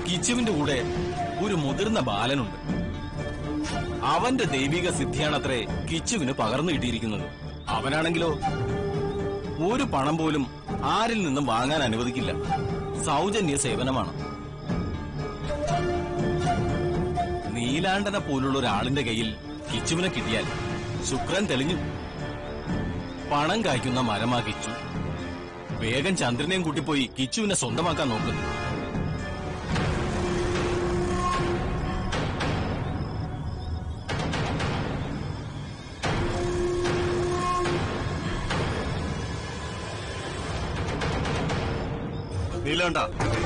കിച്ചുവിന്റെ കൂടെ ഒരു മുതിർന്ന ബാലനുണ്ട് അവന്റെ ദൈവിക സിദ്ധിയാണത്രേ കിച്ചുവിന് പകർന്നു കിട്ടിയിരിക്കുന്നത് അവനാണെങ്കിലോ ഒരു പണം പോലും ആരിൽ നിന്നും വാങ്ങാൻ അനുവദിക്കില്ല സൗജന്യ സേവനമാണ് നീലാണ്ടനെ പോലുള്ള ഒരാളിന്റെ കയ്യിൽ കിച്ചുവിനെ കിട്ടിയാൽ ശുക്രൻ തെളിഞ്ഞു പണം കായ്ക്കുന്ന മരമാ കിച്ചു വേഗം ചന്ദ്രനെയും കൂട്ടിപ്പോയി കിച്ചുവിനെ സ്വന്തമാക്കാൻ നോക്കുന്നു നീലാണ്ട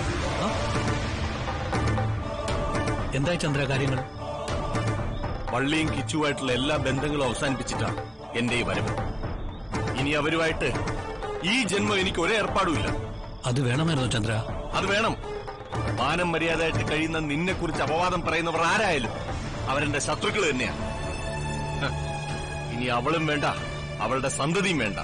എന്തായി ചന്ദ്ര കാര്യങ്ങൾ വള്ളിയും കിച്ചുവായിട്ടുള്ള എല്ലാ ബന്ധങ്ങളും അവസാനിപ്പിച്ചിട്ടാണ് എന്റെ ഈ വരവ് ഇനി അവരുമായിട്ട് ഈ ജന്മം എനിക്ക് ഒരേ ഏർപ്പാടുമില്ല അത് വേണമായിരുന്നു ചന്ദ്ര അത് വേണം മാനം മര്യാദയായിട്ട് കഴിയുന്ന നിന്നെ കുറിച്ച് അപവാദം പറയുന്നവർ ആരായാലും അവരെന്റെ ശത്രുക്കൾ തന്നെയാണ് ഹ്. ഇനി അവളും വേണ്ട അവളുടെ സന്തതിയും വേണ്ട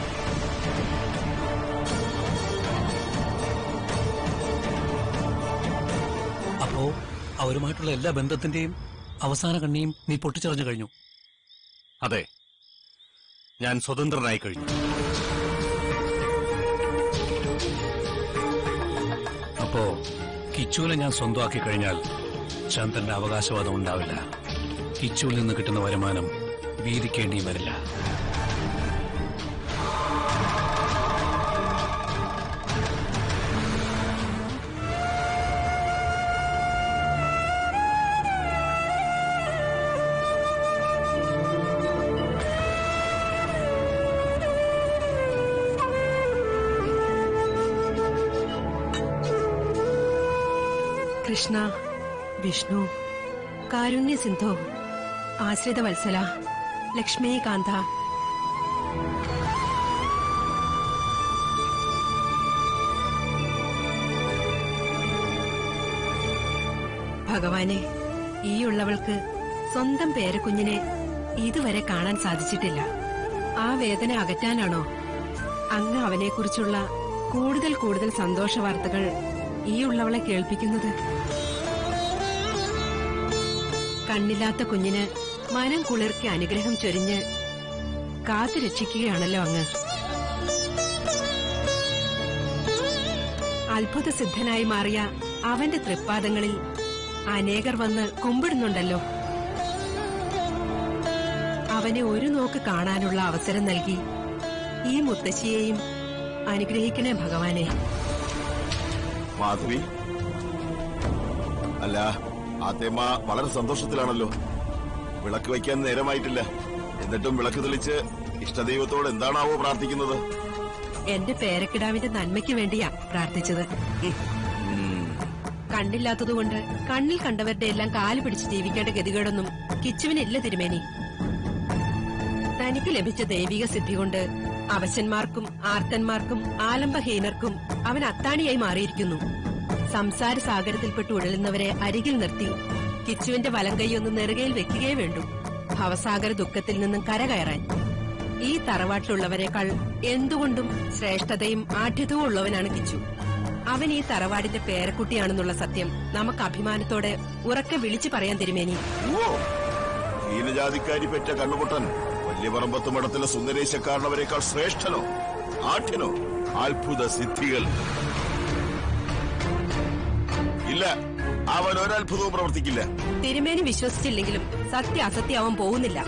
അപ്പോ അവരുമായിട്ടുള്ള എല്ലാ ബന്ധത്തിന്റെയും അവസാന കണ്ണിയും നീ പൊട്ടിച്ചെറിഞ്ഞു കഴിഞ്ഞു അതെ ഞാൻ സ്വതന്ത്രനായി കഴിഞ്ഞു അപ്പോ കിച്ചുവിനെ ഞാൻ സ്വന്തമാക്കി കഴിഞ്ഞാൽ ചന്ദ്രന്റെ അവകാശവാദം ഉണ്ടാവില്ല കിച്ചുവിൽ നിന്ന് കിട്ടുന്ന വരുമാനം വീതിക്കേണ്ടിയും വരില്ല കൃഷ്ണ വിഷ്ണു കാരുണ്യ സിന്ധു ആശ്രിത വത്സല ലക്ഷ്മീകാന്ത ഭഗവാനെ ഈയുള്ളവൾക്ക് സ്വന്തം പേരക്കുഞ്ഞിനെ ഇതുവരെ കാണാൻ സാധിച്ചിട്ടില്ല ആ വേദന അകറ്റാനാണോ അങ്ങ് അവനെക്കുറിച്ചുള്ള കൂടുതൽ കൂടുതൽ സന്തോഷ വാർത്തകൾ ഈ ഉള്ളവളെ കേൾപ്പിക്കുന്നത് കണ്ണില്ലാത്ത കുഞ്ഞിന് മനം കുളിർക്കി അനുഗ്രഹം ചൊരിഞ്ഞ് കാത്തു രക്ഷിക്കുകയാണല്ലോ അങ്ങ് അത്ഭുത സിദ്ധനായി മാറിയ അവന്റെ തൃപ്പാദങ്ങളിൽ അനേകർ വന്ന് കുമ്പിടുന്നുണ്ടല്ലോ അവനെ ഒരു നോക്ക് കാണാനുള്ള അവസരം നൽകി ഈ മുത്തശ്ശിയെയും അനുഗ്രഹിക്കണേ ഭഗവാനെ മാധവി അല്ല ആത്തേമ്മ വളരെ സന്തോഷത്തിലാണല്ലോ വിളക്ക് വയ്ക്കാൻ നേരമായിട്ടില്ല എന്നിട്ടും വിളക്ക് തെളിച്ച് ഇഷ്ടദൈവത്തോട് എന്താണാവോ പ്രാർത്ഥിക്കുന്നത് എന്റെ പേരക്കിടാവിന്റെ നന്മയ്ക്ക് വേണ്ടിയാ പ്രാർത്ഥിച്ചത് കണ്ണില്ലാത്തതുകൊണ്ട് കണ്ണിൽ കണ്ടവരുടെ എല്ലാം കാല് പിടിച്ച് ജീവിക്കേണ്ട ഗതികേടൊന്നും കിച്ചുവിനില്ല തിരുമേനി തനിക്ക് ലഭിച്ച ദൈവിക സിദ്ധി കൊണ്ട് അവശന്മാർക്കും ആർത്തന്മാർക്കും ആലംബഹീനർക്കും അവൻ അത്താണിയായി മാറിയിരിക്കുന്നു സംസാര സാഗരത്തിൽപ്പെട്ട് ഉഴലുന്നവരെ അരികിൽ നിർത്തി കിച്ചുവിന്റെ വലം കൈയൊന്ന് നെറുകയിൽ വെക്കുകയേ വേണ്ടൂ ഭവസാഗര ദുഃഖത്തിൽ നിന്നും കരകയറാൻ ഈ തറവാട്ടിലുള്ളവരെക്കാൾ എന്തുകൊണ്ടും ശ്രേഷ്ഠതയും ആഠ്യതവും ഉള്ളവനാണ് കിച്ചു അവൻ ഈ തറവാടിന്റെ പേരക്കുട്ടിയാണെന്നുള്ള സത്യം നമുക്ക് അഭിമാനത്തോടെ ഉറക്കെ വിളിച്ചു പറയാൻ തിരുമേനി ഓ ഹീനജാതിക്കാരി പെറ്റ കണ്ണുപൊട്ടൻ വലിയ പറമ്പത്ത് മഠത്തിലെ സുന്ദരേശക്കാരനവരെക്കാൾ ശ്രേഷ്ഠനോ ആഠ്യനോ അത്ഭുത സിദ്ധികൾ ഇല്ല അവൻ ഒരത്ഭുതവും പ്രവർത്തിക്കില്ല തിരുമേനി വിശ്വസിച്ചില്ലെങ്കിലും സത്യ അസത്യാവാൻ പോകുന്നില്ല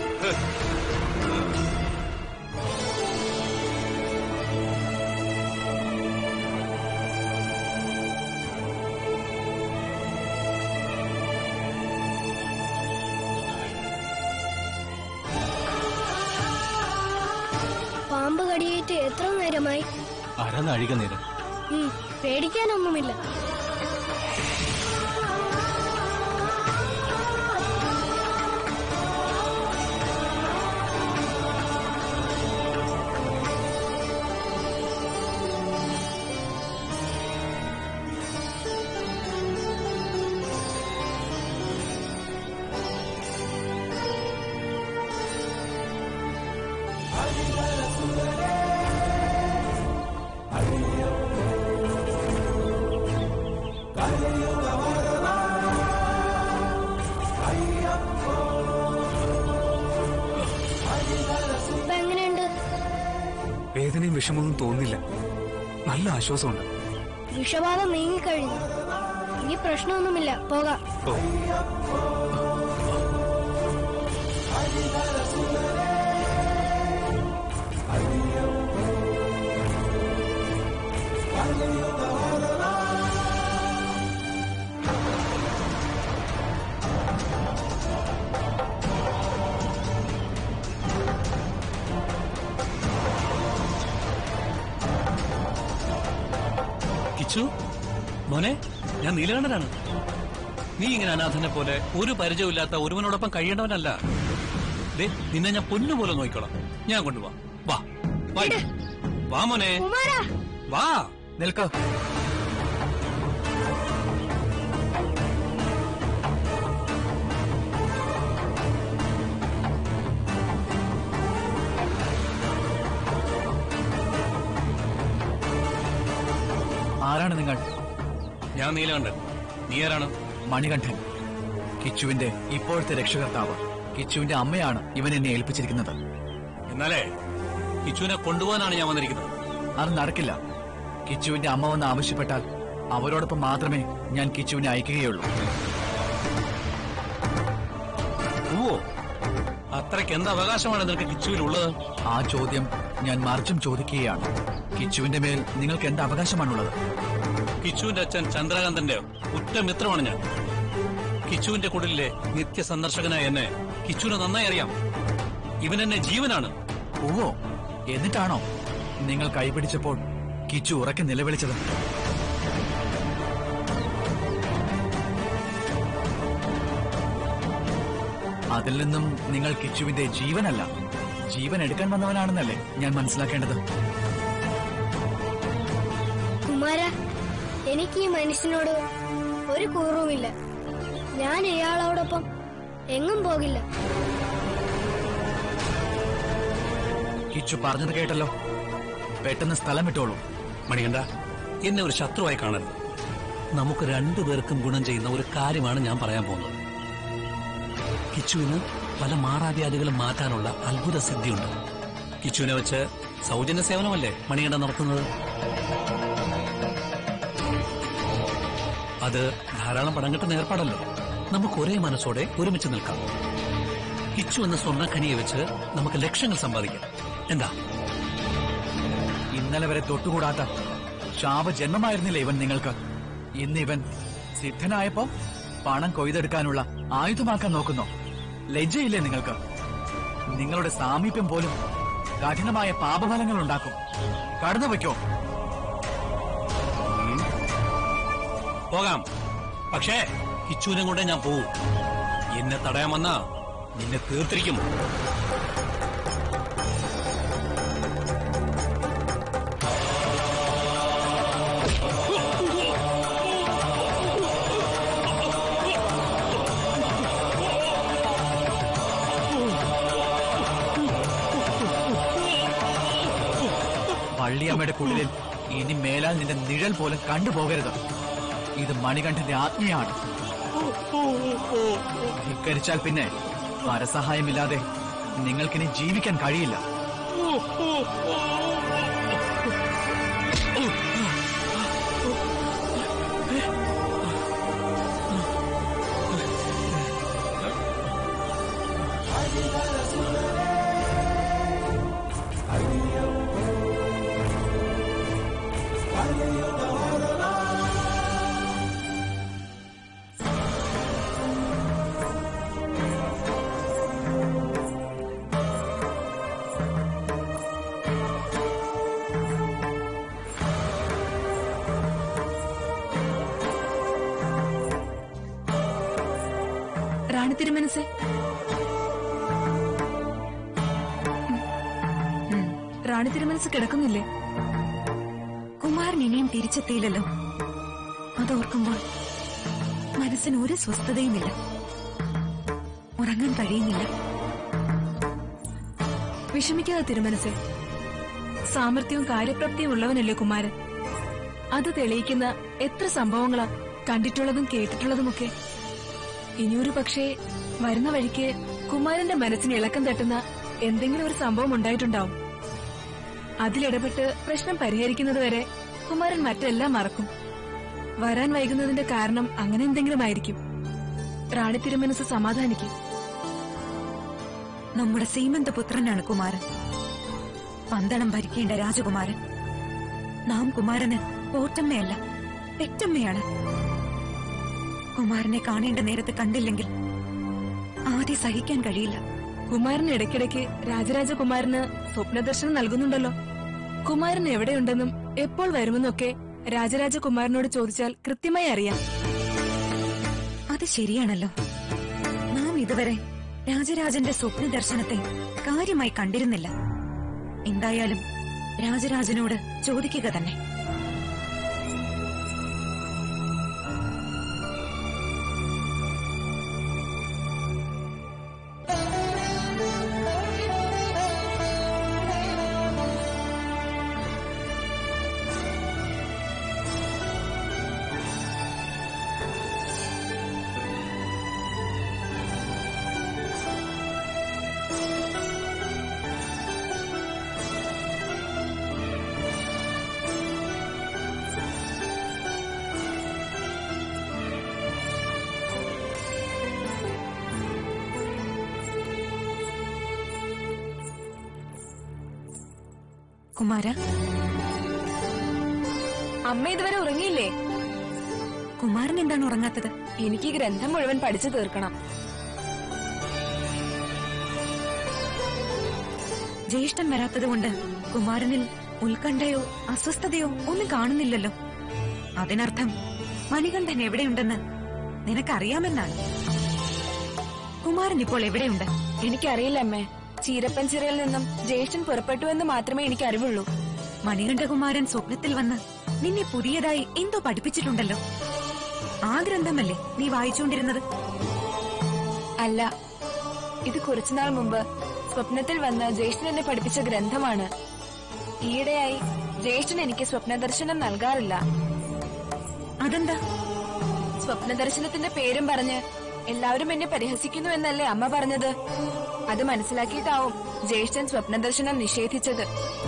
പാമ്പ് കടിയേറ്റ് എത്ര നേരമായി അരനാഴിക നേരം ഉം, പേടിക്കാനൊന്നുമില്ല വേദനയും വിഷമവും തോന്നില്ല നല്ല ആശ്വാസമുണ്ട് വിഷബാധ നീങ്ങിക്കഴിഞ്ഞു ഇനി പ്രശ്നമൊന്നുമില്ല പോകാം ഓ കിച്ചു മോനെ ഞാൻ നീലകണ്ഠനാണ് നീ ഇങ്ങനെ അനാഥനെ പോലെ ഒരു പരിചയമില്ലാത്ത ഒരുവനോടൊപ്പം കഴിയേണ്ടവനല്ല ദേ നിന്നെ ഞാൻ പൊന്നുപോലെ നോക്കിക്കോളാം ഞാൻ കൊണ്ടുപോവാ വാ വാ ഇങ്ങ്. വാ മോനെ കുമാരാ വാ നിൽക്ക ആരാണ് നിങ്ങൾ ഞാൻ നീലകണ്ഠൻ നീ ആരാണ് മണികണ്ഠൻ കിച്ചുവിന്റെ ഇപ്പോഴത്തെ രക്ഷകർത്താവ് കിച്ചുവിന്റെ അമ്മയാണ് ഇവൻ എന്നെ ഏൽപ്പിച്ചിരിക്കുന്നത് എന്നാലേ കിച്ചുവിനെ കൊണ്ടുപോകാനാണ് ഞാൻ വന്നിരിക്കുന്നത് അത് നടക്കില്ല കിച്ചുവിന്റെ അമ്മ വന്ന് ആവശ്യപ്പെട്ടാൽ അവരോടൊപ്പം മാത്രമേ ഞാൻ കിച്ചുവിനെ അയക്കുകയുള്ളൂ ഓ അത്രയ്ക്ക് എന്ത് അവകാശമാണ് നിനക്ക് കിച്ചുവിനുള്ളത് ആ ചോദ്യം ഞാൻ മറിച്ചും ചോദിക്കുകയാണ് കിച്ചുവിന്റെ മേൽ നിങ്ങൾക്ക് എന്ത് അവകാശമാണുള്ളത് കിച്ചുവിന്റെ അച്ഛൻ ചന്ദ്രകാന്തന്റെ ഉറ്റമിത്രമാണ് ഞാൻ കിച്ചുവിന്റെ കുടിലെ നിത്യ സന്ദർശകനായ എന്നെ കിച്ചുവിനെ നന്നായി അറിയാം ഇവൻ എന്നെ ജീവനാണ് ഓവോ എന്നിട്ടാണോ നിങ്ങൾ കൈപിടിച്ചപ്പോൾ കിച്ചു ഉറക്കെ നിലവിളിച്ചത് അതിൽ നിന്നും നിങ്ങൾ കിച്ചുവിന്റെ ജീവനല്ല ജീവൻ എടുക്കാൻ വന്നവനാണെന്നല്ലേ ഞാൻ മനസ്സിലാക്കേണ്ടത് കുമാര എനിക്ക് ഈ മനുഷ്യനോട് ഒരു കൂറുമില്ല ഞാൻ ഇയാളോടൊപ്പം എങ്ങും പോകില്ല കിച്ചു പറഞ്ഞത് കേട്ടല്ലോ പെട്ടെന്ന് സ്ഥലം വിട്ടോളൂ മണികണ്ഠ എന്നെ ഒരു ശത്രുവായി കാണരുത് നമുക്ക് രണ്ടുപേർക്കും ഗുണം ചെയ്യുന്ന ഒരു കാര്യമാണ് ഞാൻ പറയാൻ പോകുന്നത് കിച്ചുവിന് പല മാറാവ്യാധികളും മാറ്റാനുള്ള അത്ഭുത സിദ്ധിയുണ്ട് കിച്ചുവിനെ വെച്ച് സൗജന്യ സേവനമല്ലേ മണികണ്ഠ നടത്തുന്നത് അത് ധാരാളം പണം കിട്ടുന്ന ഏർപ്പാടല്ലോ നമുക്ക് ഒരേ മനസ്സോടെ ഒരുമിച്ച് നിൽക്കാം കിച്ചു എന്ന സ്വർണ്ണഖനിയെ വെച്ച് നമുക്ക് ലക്ഷങ്ങൾ സമ്പാദിക്കാം എന്താ ഇന്നലെ വരെ തൊട്ടുകൂടാത്ത ശാപജന്മമായിരുന്നില്ല ഇവൻ നിങ്ങൾക്ക് ഇന്ന് ഇവൻ സിദ്ധനായപ്പോ പണം കൊയ്തെടുക്കാനുള്ള ആയുധമാക്കാൻ നോക്കുന്നോ ലജ്ജയില്ലേ നിങ്ങൾക്ക് നിങ്ങളുടെ സാമീപ്യം പോലും കഠിനമായ പാപഫലങ്ങൾ ഉണ്ടാക്കും കടന്നു വയ്ക്കോ പോകാം പക്ഷേ കിച്ചുവിനെ കൊണ്ടേ ഞാൻ പോവും എന്നെ തടയാൻ വന്ന നിന്നെ തീർത്തിരിക്കും വള്ളിയമ്മയുടെ കുടിലിൽ ഇനി മേലാൽ നിന്റെ നിഴൽ പോലും കണ്ടുപോകരുത് ഇത് മണികണ്ഠന്റെ ആജ്ഞയാണ് ധിക്കരിച്ചാൽ പിന്നെ പരസഹായമില്ലാതെ നിങ്ങൾക്കിനി ജീവിക്കാൻ കഴിയില്ല റാണി തിരുമനസ് റാണി തിരുമനസ് കിടക്കുന്നില്ലേ കുമാരൻ ഇനിയും തിരിച്ചെത്തിയില്ലല്ലോ അതോർക്കുമ്പോൾ മനസ്സിന് ഒരു സ്വസ്ഥതയുമില്ല ഉറങ്ങാൻ കഴിയുന്നില്ല വിഷമിക്കാതെ തിരുമനസ് സാമർഥ്യവും കാര്യപ്രാപ്തിയും ഉള്ളവനല്ലേ കുമാരൻ അത് തെളിയിക്കുന്ന എത്ര സംഭവങ്ങളാ കണ്ടിട്ടുള്ളതും കേട്ടിട്ടുള്ളതുമൊക്കെ ഇനിയൊരു പക്ഷേ വരുന്ന വഴിക്ക് കുമാരന്റെ മനസ്സിന് ഇളക്കം തട്ടുന്ന എന്തെങ്കിലും ഒരു സംഭവം ഉണ്ടായിട്ടുണ്ടാവും അതിലിടപെട്ട് പ്രശ്നം പരിഹരിക്കുന്നതുവരെ കുമാരൻ മറ്റെല്ലാം മറക്കും വരാൻ വൈകുന്നതിന്റെ കാരണം അങ്ങനെ എന്തെങ്കിലും ആയിരിക്കും റാണി തിരുമനസ് സമാധാനിക്കും നമ്മുടെ സീമന്തപുത്രനാണ് കുമാരൻ പന്തളം ഭരിക്കേണ്ട രാജകുമാരൻ നാം കുമാരന് പോറ്റമ്മയല്ല പെറ്റമ്മയാണ് കുമാരനെ കാണേണ്ട നേരത്ത് കണ്ടില്ലെങ്കിൽ ആദ്യം സഹിക്കാൻ കഴിയില്ല കുമാരൻ ഇടയ്ക്കിടയ്ക്ക് രാജരാജകുമാരന് സ്വപ്നദർശനം നൽകുന്നുണ്ടല്ലോ കുമാരൻ എവിടെയുണ്ടെന്നും എപ്പോൾ വരുമെന്നൊക്കെ രാജരാജകുമാരനോട് ചോദിച്ചാൽ കൃത്യമായി അറിയാം അത് ശരിയാണല്ലോ നാം ഇതുവരെ രാജരാജന്റെ സ്വപ്ന ദർശനത്തെ കാര്യമായി കണ്ടിരുന്നില്ല എന്തായാലും രാജരാജനോട് ചോദിക്കുക തന്നെ കുമാര അമ്മ ഇതുവരെ ഉറങ്ങിയില്ലേ കുമാരൻ എന്താണ് ഉറങ്ങാത്തത് എനിക്ക് ഈ ഗ്രന്ഥം മുഴുവൻ പഠിച്ചു തീർക്കണം ജ്യേഷ്ഠൻ വരാത്തതുകൊണ്ട് കുമാരനിൽ ഉത്കണ്ഠയോ അസ്വസ്ഥതയോ ഒന്നും കാണുന്നില്ലല്ലോ അതിനർത്ഥം മണികണ്ഠൻ എവിടെയുണ്ടെന്ന് നിനക്കറിയാമെന്നാണ് കുമാരൻ ഇപ്പോൾ എവിടെയുണ്ട് എനിക്കറിയില്ല അമ്മേ ചീരപ്പൻചിറയിൽ നിന്നും ജ്യേഷ്ഠൻ പുറപ്പെട്ടു എന്ന് മാത്രമേ എനിക്ക് അറിവുള്ളൂ മണികണ്ഠകുമാരൻ സ്വപ്നത്തിൽ വന്ന് നിന്നെ പുതിയതായി എന്തോ പഠിപ്പിച്ചിട്ടുണ്ടല്ലോ ആ ഗ്രന്ഥമല്ലേ നീ വായിച്ചുകൊണ്ടിരുന്നത് അല്ല ഇത് കുറച്ചുനാൾ മുമ്പ് സ്വപ്നത്തിൽ വന്ന് ജ്യേഷ്ഠൻ എന്നെ പഠിപ്പിച്ച ഗ്രന്ഥമാണ് ഈയിടെയായി ജ്യേഷ്ഠൻ എനിക്ക് സ്വപ്നദർശനം നൽകാറില്ല അതെന്താ സ്വപ്നദർശനത്തിന്റെ പേരും പറഞ്ഞ് എല്ലാവരും എന്നെ പരിഹസിക്കുന്നു എന്നല്ലേ അമ്മ പറഞ്ഞത് അത് മനസ്സിലാക്കിയിട്ടാവും ജ്യേഷ്ഠൻ സ്വപ്നദർശനം നിഷേധിച്ചത്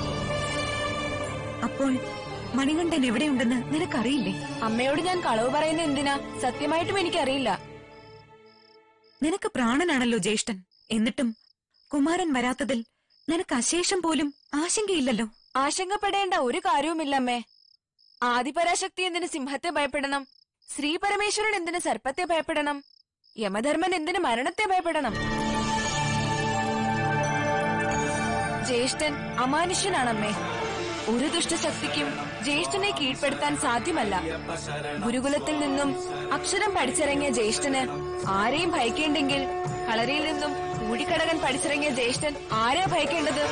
അപ്പോൾ മണികണ്ഠൻ എവിടെയുണ്ടെന്ന് നിനക്കറിയില്ലേ അമ്മയോട് ഞാൻ കളവ് പറയുന്ന എന്തിനാ സത്യമായിട്ടും എനിക്കറിയില്ല നിനക്ക് പ്രാണനാണല്ലോ ജ്യേഷ്ഠൻ എന്നിട്ടും കുമാരൻ വരാത്തതിൽ നിനക്ക് അശേഷം പോലും ആശങ്കയില്ലല്ലോ ആശങ്കപ്പെടേണ്ട ഒരു കാര്യവുമില്ല അമ്മേ ആദിപരാശക്തി എന്തിന് സിംഹത്തെ ഭയപ്പെടണം ശ്രീ പരമേശ്വരൻ എന്തിന് സർപ്പത്തെ ഭയപ്പെടണം യമധർമ്മൻ എന്തിന് മരണത്തെ ഭയപ്പെടണം ജ്യേഷ്ഠൻ അമാനുഷ്യനാണമ്മേ ഒരു ദുഷ്ടശക്തിക്കും ജ്യേഷ്ഠനെ കീഴ്പ്പെടുത്താൻ സാധ്യമല്ല ഗുരുകുലത്തിൽ നിന്നും അക്ഷരം പഠിച്ചിറങ്ങിയ ജ്യേഷ്ഠന് ആരെയും ഭയക്കേണ്ടെങ്കിൽ കളരിയിൽ നിന്നും കൂടിക്കടകൻ പഠിച്ചിറങ്ങിയ ജ്യേഷ്ഠൻ ആരാ ഭയക്കേണ്ടത്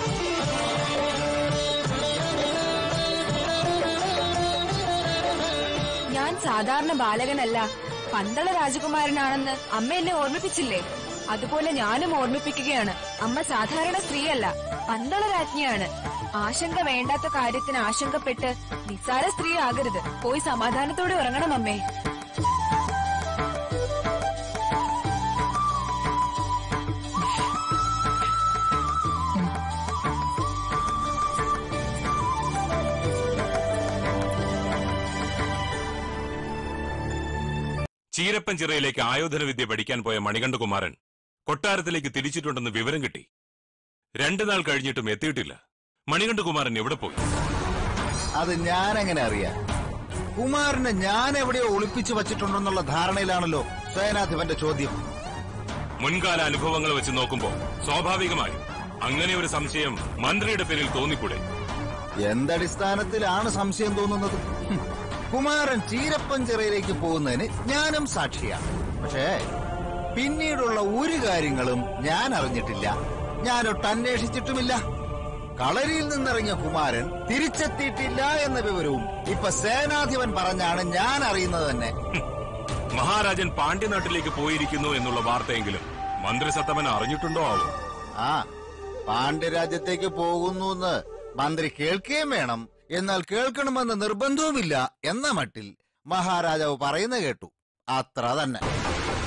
ഞാൻ സാധാരണ ബാലകനല്ല പന്തള രാജകുമാരനാണെന്ന് അമ്മ എന്നെ ഓർമ്മിപ്പിച്ചില്ലേ അതുപോലെ ഞാനും ഓർമ്മിപ്പിക്കുകയാണ് അമ്മ സാധാരണ സ്ത്രീയല്ല പന്തള രാജ്ഞിയാണ് ആശങ്ക വേണ്ടാത്ത കാര്യത്തിന് ആശങ്കപ്പെട്ട് നിസ്സാര സ്ത്രീ ആകരുത് പോയി സമാധാനത്തോടെ ഉറങ്ങണം അമ്മേ ചീരപ്പൻ ചിറയിലേക്ക് ആയോധന വിദ്യ പഠിക്കാൻ പോയ മണികണ്ഠകുമാരൻ കൊട്ടാരത്തിലേക്ക് തിരിച്ചിട്ടുണ്ടെന്ന് വിവരം കിട്ടി രണ്ടു നാൾ കഴിഞ്ഞിട്ടും എത്തിയിട്ടില്ല മണികണ്ഠകുമാരൻ എവിടെ പോയി അത് ഞാൻ എങ്ങനെ അറിയാം കുമാരനെ ഞാൻ എവിടെയോ ഒളിപ്പിച്ചു വച്ചിട്ടുണ്ടെന്നുള്ള ധാരണയിലാണല്ലോ സേനാധിപന്റെ ചോദ്യം മുൻകാല അനുഭവങ്ങൾ വെച്ച് നോക്കുമ്പോൾ സ്വാഭാവികമായും അങ്ങനെ ഒരു സംശയം മന്ത്രിയുടെ പേരിൽ തോന്നിക്കൂടെ എന്തടിസ്ഥാനത്തിലാണ് സംശയം തോന്നുന്നത് ഹും. കുമാരൻ ചീരപ്പൻ ചിറയിലേക്ക് പോകുന്നതിന് ഞാനും സാക്ഷിയാണ് പക്ഷേ പിന്നീടുള്ള ഒരു കാര്യങ്ങളും ഞാൻ അറിഞ്ഞിട്ടില്ല ഞാനൊട്ട് അന്വേഷിച്ചിട്ടുമില്ല കളരിയിൽ നിന്നിറങ്ങിയ കുമാരൻ തിരിച്ചെത്തിയിട്ടില്ല എന്ന വിവരവും ഇപ്പൊ സേനാധിപൻ പറഞ്ഞാണ് ഞാൻ അറിയുന്നത് തന്നെ മഹാരാജൻ പാണ്ഡ്യനാട്ടിലേക്ക് പോയിരിക്കുന്നു എന്നുള്ള വാർത്തയെങ്കിലും മന്ത്രി സത്തമൻ അറിഞ്ഞിട്ടുണ്ടോ ആവോ ആ പാണ്ഡ്യരാജ്യത്തേക്ക് പോകുന്നു എന്ന് മന്ത്രി കേൾക്കുകയും വേണം എന്നാൽ കേൾക്കണമെന്ന് നിർബന്ധവുമില്ല എന്ന മട്ടിൽ മഹാരാജാവ് പറയുന്ന കേട്ടു അത്ര തന്നെ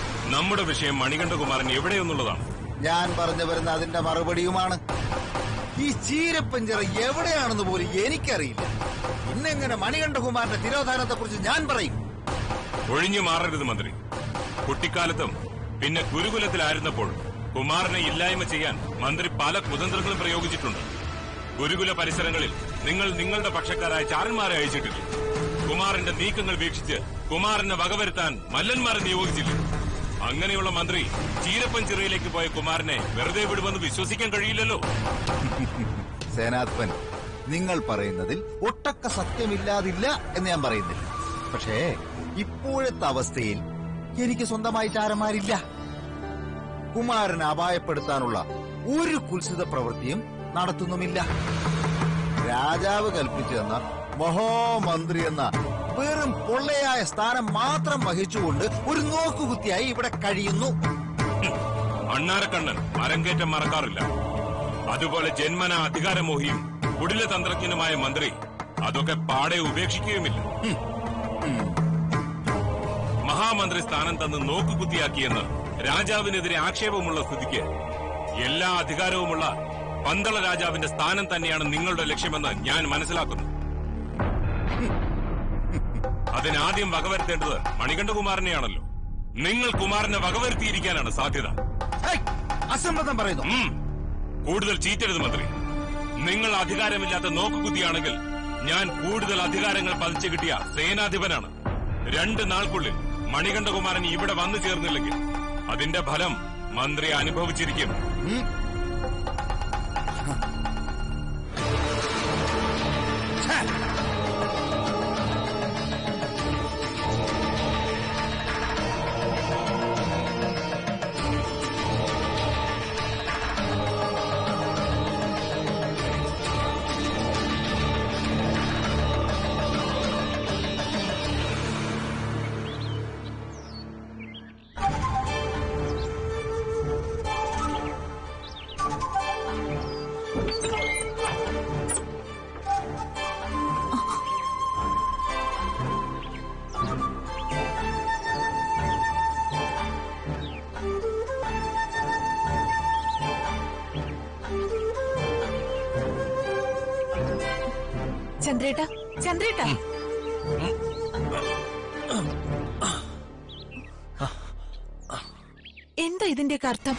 നമ്മുടെ വിഷയം മണികണ്ഠകുമാരൻ എവിടെയെന്നുള്ളതാണ് ഞാൻ പറഞ്ഞു വരുന്ന അതിന്റെ മറുപടിയുമാണ് ഈ ചീരപ്പഞ്ചിറ എവിടെയാണെന്ന് പോലും എനിക്കറിയില്ല ഇന്നെങ്ങനെ മണികണ്ഠകുമാരന്റെ തിരോധാനത്തെ കുറിച്ച് ഞാൻ പറയും ഒഴിഞ്ഞു മാറരുത് മന്ത്രി കുട്ടിക്കാലത്തും പിന്നെ ഗുരുകുലത്തിലായിരുന്നപ്പോൾ കുമാരനെ ഇല്ലായ്മ ചെയ്യാൻ മന്ത്രി പല കുതന്ത്രങ്ങളും പ്രയോഗിച്ചിട്ടുണ്ട് ഗുരുകുല പരിസരങ്ങളിൽ നിങ്ങൾ നിങ്ങളുടെ പക്ഷക്കാരായ ചാരന്മാരെ അയച്ചിട്ടില്ല കുമാരന്റെ നീക്കങ്ങൾ വീക്ഷിച്ച് കുമാരനെ വകവരുത്താൻ മല്ലന്മാരെ നിയോഗിച്ചില്ല അങ്ങനെയുള്ള മന്ത്രി ചീരപ്പൻ ചിറയിലേക്ക് പോയ കുമാരനെ വെറുതെ വിടുമെന്ന് വിശ്വസിക്കാൻ കഴിയില്ലല്ലോ സേനാത്മൻ നിങ്ങൾ പറയുന്നതിൽ ഒട്ടക്ക സത്യമില്ലാതില്ല എന്ന് ഞാൻ പറയുന്നില്ല പക്ഷേ ഇപ്പോഴത്തെ അവസ്ഥയിൽ എനിക്ക് സ്വന്തമായി ചാരന്മാരില്ല കുമാരനെ അപായപ്പെടുത്താനുള്ള ഒരു കുൽസിത പ്രവൃത്തിയും നടത്തുന്നുമില്ല രാജാവ് കൽപ്പിച്ചു തന്ന മഹാമന്ത്രി എന്ന വെറും പൊള്ളയായ സ്ഥാനം മാത്രം വഹിച്ചുകൊണ്ട് ഒരു നോക്കുകുത്തിയായി ഇവിടെ കഴിയുന്നു അണ്ണാരക്കണ്ണൻ മരങ്കേറ്റം മറക്കാറില്ല അതുപോലെ ജന്മന അധികാരമോഹിയും കുടില തന്ത്രജ്ഞനുമായ മന്ത്രി അതൊക്കെ പാടെ ഉപേക്ഷിക്കുകയുമില്ല മഹാമന്ത്രി സ്ഥാനം തന്ന് നോക്കുകുത്തിയാക്കിയെന്ന് രാജാവിനെതിരെ ആക്ഷേപമുള്ള സ്ഥിതിക്ക് എല്ലാ അധികാരവുമുള്ള പന്തള രാജാവിന്റെ സ്ഥാനം തന്നെയാണ് നിങ്ങളുടെ ലക്ഷ്യമെന്ന് ഞാൻ മനസ്സിലാക്കുന്നു അതിനാദ്യം വകവരുത്തേണ്ടത് മണികണ്ഠകുമാരനെയാണല്ലോ നിങ്ങൾ കുമാരനെ വകവരുത്തിയിരിക്കാനാണ് സാധ്യത അസംബന്ധം പറയുന്നു ഉം. കൂടുതൽ ചീറ്റരുത് മന്ത്രി നിങ്ങൾ അധികാരമില്ലാത്ത നോക്കുകുത്തിയാണെങ്കിൽ ഞാൻ കൂടുതൽ അധികാരങ്ങൾ പതിച്ചു കിട്ടിയ സേനാധിപനാണ് രണ്ട് നാൾക്കുള്ളിൽ മണികണ്ഠകുമാരൻ ഇവിടെ വന്നു ചേർന്നില്ലെങ്കിൽ അതിന്റെ ഫലം മന്ത്രി അനുഭവിച്ചിരിക്കും ചന്ദ്രേട്ട ചന്ദ്രേട്ട എന്താ ഇതിന്റെയൊക്കെ അർത്ഥം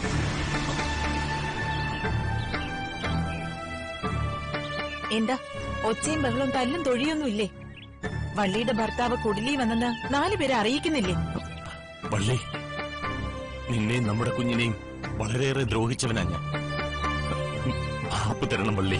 എന്താ ഒച്ചയും ബഹളവും തല്ലും തൊഴിയൊന്നുമില്ലേ വള്ളിയുടെ ഭർത്താവ് കുടിലി വന്നെന്ന് നാലുപേരെ അറിയിക്കുന്നില്ലേ വള്ളി നിന്നെയും നമ്മുടെ കുഞ്ഞിനെയും വളരെയേറെ ദ്രോഹിച്ചവനാ ഞാൻ മാപ്പ് തരണം വള്ളി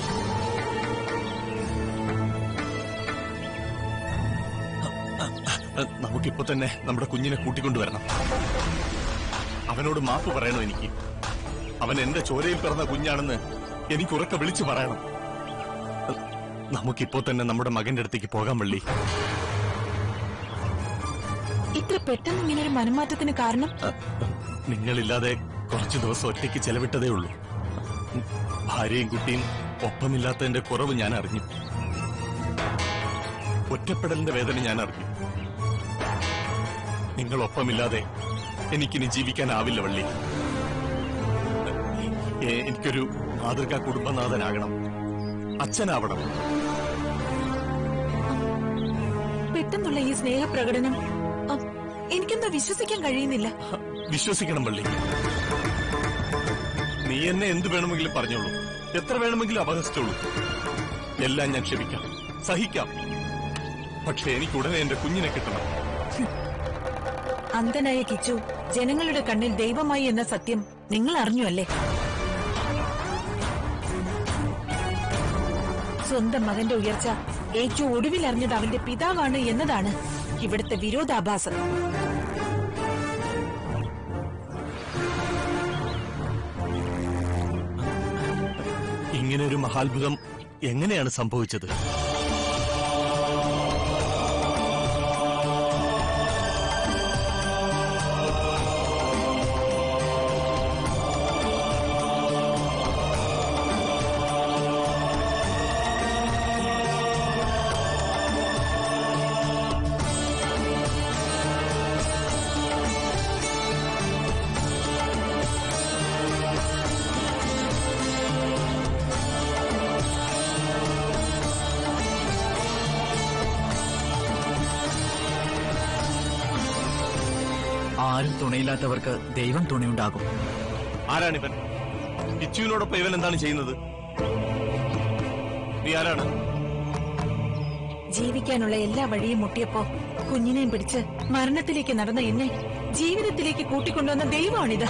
നമുക്കിപ്പോ തന്നെ നമ്മുടെ കുഞ്ഞിനെ കൂട്ടിക്കൊണ്ടുവരണം അവനോട് മാപ്പ് പറയണോ എനിക്ക് അവൻ എന്റെ ചോരയിൽ പിറന്ന കുഞ്ഞാണെന്ന് എനിക്ക് ഉറക്കെ വിളിച്ചു പറയണം നമുക്കിപ്പോ തന്നെ നമ്മുടെ മകന്റെ അടുത്തേക്ക് പോകാൻ വള്ളി ഇത്ര പെട്ടെന്ന് ഇങ്ങനെ ഒരു മനംമാറ്റത്തിന് കാരണം നിങ്ങളില്ലാതെ കുറച്ചു ദിവസം ഒറ്റയ്ക്ക് ചെലവിട്ടതേ ഉള്ളൂ ഭാര്യയും കുട്ടിയും ഒപ്പമില്ലാത്തതിന്റെ കുറവ് ഞാൻ അറിഞ്ഞു ഒറ്റപ്പെടലിന്റെ വേദന ഞാൻ അറിഞ്ഞു നിങ്ങൾ ഒപ്പമില്ലാതെ എനിക്കിനി ജീവിക്കാനാവില്ല വള്ളി എ- എനിക്കൊരു മാതൃകാ കുടുംബനാഥനാകണം അച്ഛനാവണം പെട്ടെന്നുള്ള ഈ സ്നേഹപ്രകടനം അ, എനിക്കെന്താ വിശ്വസിക്കാൻ കഴിയുന്നില്ല വിശ്വസിക്കണം വള്ളി നീ എന്നെ എന്ത് വേണമെങ്കിലും പറഞ്ഞോളൂ എത്ര വേണമെങ്കിലും അപഹസിച്ചോളൂ എല്ലാം ഞാൻ ക്ഷമിക്കാം സഹിക്കാം പക്ഷെ എനിക്ക് ഉടനെ എന്റെ കുഞ്ഞിനെ കിട്ടണം അന്ധനായ കിച്ചു ജനങ്ങളുടെ കണ്ണിൽ ദൈവമായി എന്ന സത്യം നിങ്ങൾ അറിഞ്ഞു അല്ലേ സ്വന്തം മകന്റെ ഉയർച്ച ഏറ്റവും ഒടുവിൽ അറിഞ്ഞത് അവന്റെ പിതാവാണ് എന്നതാണ് ഇവിടുത്തെ വിരോധാഭാസം ഇങ്ങനെ ഒരു മഹാത്ഭുതം എങ്ങനെയാണ് സംഭവിച്ചത് ആരും തുണയില്ലാത്തവർക്ക് ദൈവം തുണയുണ്ടാകും ആരാണിവൻ കിച്ചുവിനോടൊപ്പം ഇവൻ എന്താണ് ചെയ്യുന്നത് നീ ആരാണ് ജീവിക്കാനുള്ള എല്ലാ വഴിയും മുട്ടിയപ്പോ കുഞ്ഞിനെയും പിടിച്ച് മരണത്തിലേക്ക് നടന്ന എന്നെ ജീവിതത്തിലേക്ക് കൂട്ടിക്കൊണ്ടുവന്ന ദൈവമാണിത്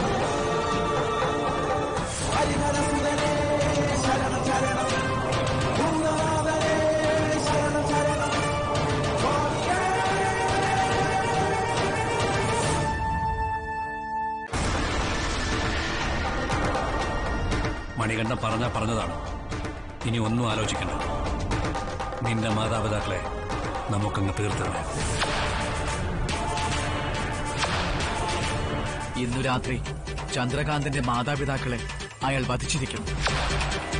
മണികണ്ഠൻ പറഞ്ഞ പറഞ്ഞതാണ് ഇനി ഒന്നും ആലോചിക്കണ്ട നിന്റെ മാതാപിതാക്കളെ നമുക്കങ്ങ് തീർത്തിടേ ഇന്നു രാത്രി ചന്ദ്രകാന്തിന്റെ മാതാപിതാക്കളെ അയാൾ വധിച്ചിരിക്കും